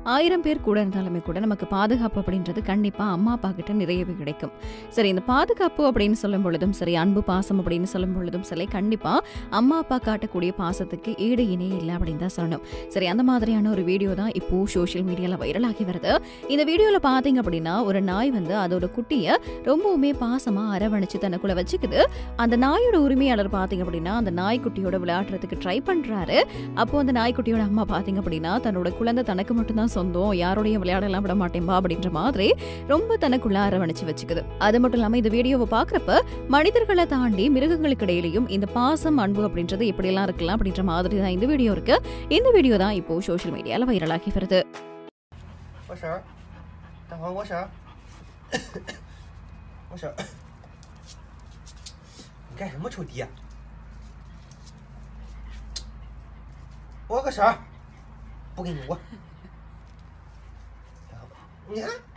ஆயிரம் பேர் கூட இருந்தாலுமே கூட நமக்கு பாதுகாப்பு அப்படின்றது கண்டிப்பா அம்மா அப்பா கிட்ட நிறையவே கிடைக்கும் சரி இந்த பாதுகாப்பு அப்படின்னு சொல்லும் பொழுதும் சரி அன்பு பாசம் அப்படின்னு சொல்லும் பொழுதும் சரி கண்டிப்பா அம்மா அப்பா காட்டக்கூடிய பாசத்துக்கு ஈடு இணை இல்லை அப்படின்னு தான் சொல்லணும் சரி அந்த மாதிரியான ஒரு வீடியோ தான் இப்போ சோஷியல் மீடியால வைரலாகி வருது இந்த வீடியோல பாத்தீங்க அப்படின்னா ஒரு நாய் வந்து அதோட குட்டிய ரொம்பவுமே பாசமா அரவணைச்சு தனக்குள்ள வச்சுக்குது அந்த நாயோட உரிமையாளர் பாத்தீங்க அப்படின்னா அந்த நாய்க்குட்டியோட விளையாடுறதுக்கு ட்ரை பண்றாரு அப்போ அந்த நாய்க்குட்டியோட அம்மா பாத்தீங்க அப்படின்னா தன்னோட குழந்தை தனக்கு மட்டும்தான் சொந்தம் யாரோடையும் விளையாடலாம் விட மாட்டேன்பா அப்படின்ற மாதிரி ரொம்ப தனக்குள்ள அரவணைச்சு வச்சுக்குது அது மட்டும் இல்லாம இந்த வீடியோவை பாக்குறப்ப மனிதர்களை தாண்டி மிருகங்களுக்கு இடையிலையும் இந்த பாசம் அன்பு அப்படின்றது எப்படியெல்லாம் இருக்கலாம் அப்படின்ற மாதிரி தான் இந்த வீடியோ இருக்கு இந்த வீடியோ தான் இப்போ சோஷியல் மீடியால வைரலாகி வருது 我婶儿，大黄，我婶儿，我婶儿，你干什么，臭迪？我个婶儿，不给你我。你看。